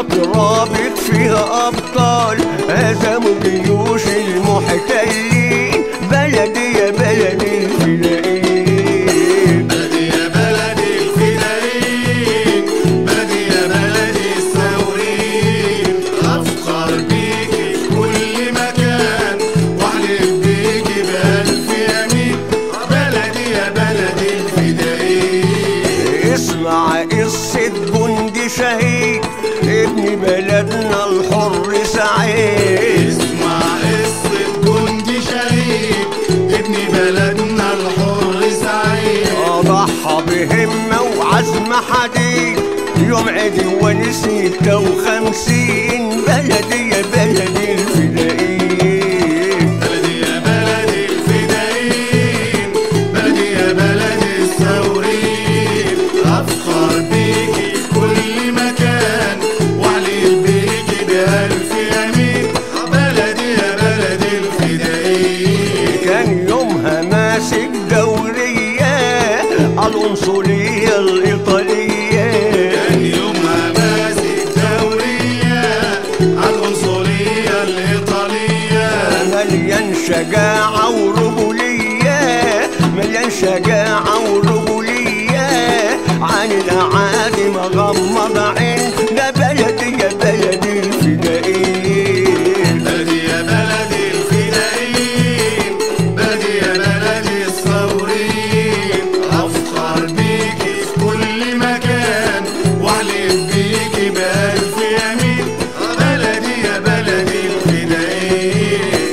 رابط فيها أبطال هزموا جيوش المحتلين بلدي يا بلدي الفدائيين بلدي يا بلدي الفدائيين بلدي يا بلدي الثوريين أفخر بيكي في كل مكان وأحلف بيكي بألف يمين بلدي يا بلدي الفدائيين اسمع قصة جندي شهيد ابن بلدنا الحر سعيد اسمع قصة جندي شهيد ابن بلدنا الحر سعيد ضحى بهمة وعزم حديد يوم عيد ونسي وخمسين بلدي يا بلدي الفدائيين بلدي يا بلدي الفدائيين بلدي يا بلدي الثوريين أفخر بيكي في كل مكان وأعلن بيكي بألف يمين بلدي يا بلدي الفدائيين كان يومها ماسك دورية العنصرية الإيطالية كان يومها ماسك دورية العنصرية الإيطالية مليان شجاعة ورجولية مليان شجاعة ورجولية عن الأعادي مغمض عين ده بلدي يا بلدي الفدائيين بلدي يا بلدي الفدائيين بلدي يا بلدي الثوريين أفخر بيكي في كل مكان وأحلف بيكي بألف يمين بلدي يا بلدي الفدائيين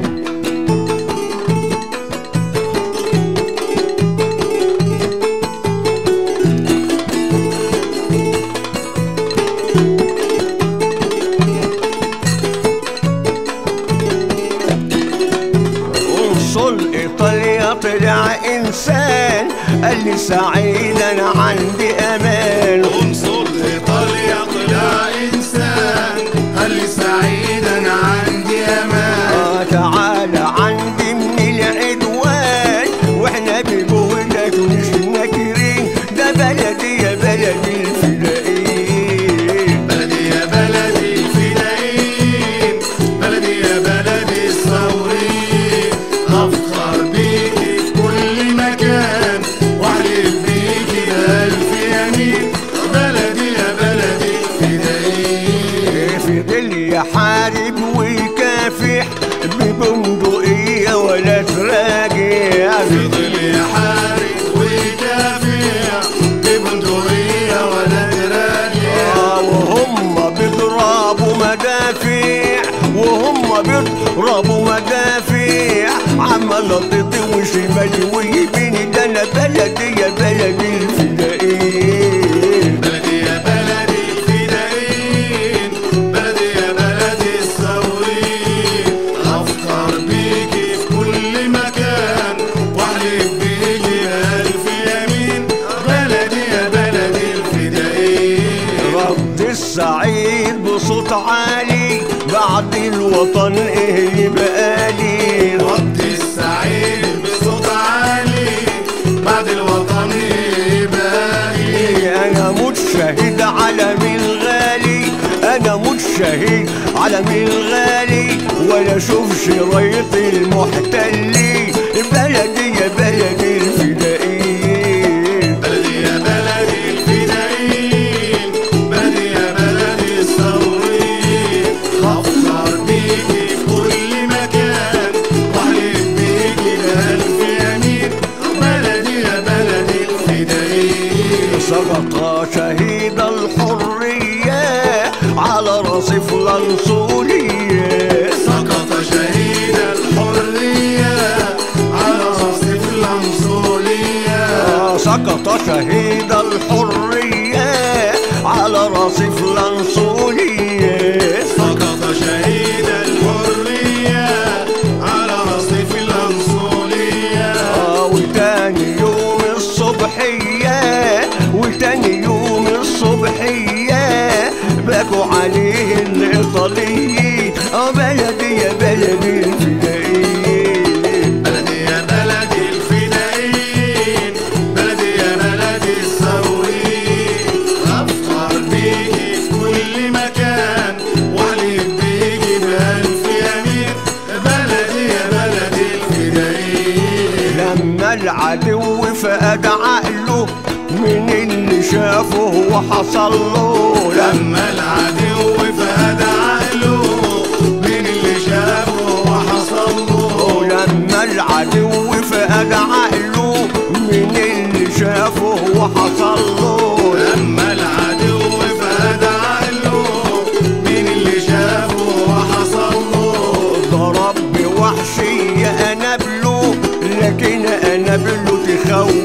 وصل ايطاليا طلع انسان قال لي سعيد انا عندي امان قنصل إيطاليا طلع إنسان قال لي سعيد أنا عندي أمان آه تعالى عندي من العدوان واحنا بجهدك مش ناكرين ده بلدي يا بلدي الفدائيين بلدي يا بلدي الفدائيين بلدي يا بلدي الثوريين أفخر بيكي في كل مكان وأحلف بيكي بألف يمين بلدي يا بلدي الفدائيين فضل يحارب ويكافح ببندقية ولا تراجع فضل يحارب ويدافع ببندقية ولا تراجع آه وهم بيضربوا مدافع وهم بيضربوا مدافع عمال ضد وشمال ويمين ده انا بلدي يا بلدي الفدائيين بلدي يا بلدي الفدائيين بلدي يا بلدي الثوريين أفخر بيكي في كل مكان وأحلف بيكي ألف يمين بلدي يا بلدي الفدائيين رد السعيد بصوت عالي بعد الوطن ايه يبقى لي رد السعيد بصوت عالي بعد الوطن باقي انا متشهد عالمي الغالي انا متشهد عالمي الغالي ولا اشوفش راية المحتلي بلدي يا بلدي الفدائيين بلدي يا بلدي الفدائيين بلدي يا بلدي الثوريين أفخر بيكي في كل مكان وأحلف بيكي بألف يمين بلدي يا بلدي الفدائيين سقط شهيد الحرية على رصيف الأنصولية سقط شهيد الحرية على رصيف الأنصولية سقط شهيد الحرية على رصيف الأنصولية سقط شهيد الحرية على رصيف الأنصولية آه، وتاني يوم الصبحية وتاني يوم الصبحية بكوا عليه الإيطاليين اه بلدي يا بلدي الفدائيين بلدي يا بلدي الفدائيين بلدي يا بلدي الثوريين أفخر بيكي في كل مكان العدو فقد عقله من اللي شافه وحصل له لما العدو فهد عقله من اللي شافه وحصل له لما العدو فقد عقله من اللي شافه وحصل له لما العدو فهد عقله من اللي شافه وحصل له ضرب بوحشية أنابله لكن أنابله تخوف